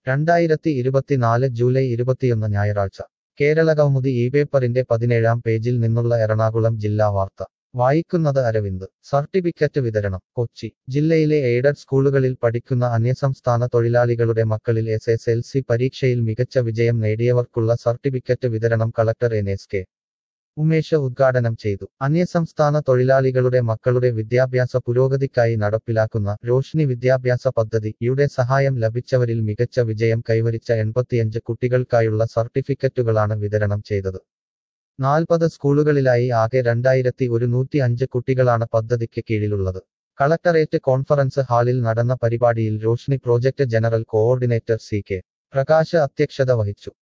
രണ്ടായിരത്തി ഇരുപത്തിനാല് ജൂലൈ ഇരുപത്തിയൊന്ന് ഞായറാഴ്ച കേരള കൗമുദി ഈ പേപ്പറിന്റെ പതിനേഴാം പേജിൽ നിന്നുള്ള എറണാകുളം ജില്ലാ വാർത്ത വായിക്കുന്നത് അരവിന്ദ് സർട്ടിഫിക്കറ്റ് വിതരണം കൊച്ചി ജില്ലയിലെ എയ്ഡഡ് സ്കൂളുകളിൽ പഠിക്കുന്ന അന്യസംസ്ഥാന തൊഴിലാളികളുടെ മക്കളിൽ എസ് എസ് എൽ സി പരീക്ഷയിൽ മികച്ച വിജയം നേടിയവർക്കുള്ള സർട്ടിഫിക്കറ്റ് വിതരണം collector N S K Umesh ഉദ്ഘാടനം ചെയ്തു അന്യസംസ്ഥാന തൊഴിലാളികളുടെ മക്കളുടെ വിദ്യാഭ്യാസ പുരോഗതിക്കായി നടപ്പിലാക്കുന്ന രോഷ്നി വിദ്യാഭ്യാസ പദ്ധതിയുടെ സഹായം ലഭിച്ചവരിൽ മികച്ച വിജയം കൈവരിച്ച എൺപത്തിയഞ്ച് കുട്ടികൾക്കായുള്ള സർട്ടിഫിക്കറ്റുകളാണ് വിതരണം ചെയ്തത് നാൽപ്പത് സ്കൂളുകളിലായി ആകെ രണ്ടായിരത്തി ഒരുന്നൂറ്റി അഞ്ച് കുട്ടികളാണ് പദ്ധതിക്ക് കീഴിലുള്ളത് കളക്ടറേറ്റ് കോൺഫറൻസ് ഹാളിൽ നടന്ന പരിപാടിയിൽ Roshni project general coordinator C K Prakash അധ്യക്ഷത വഹിച്ചു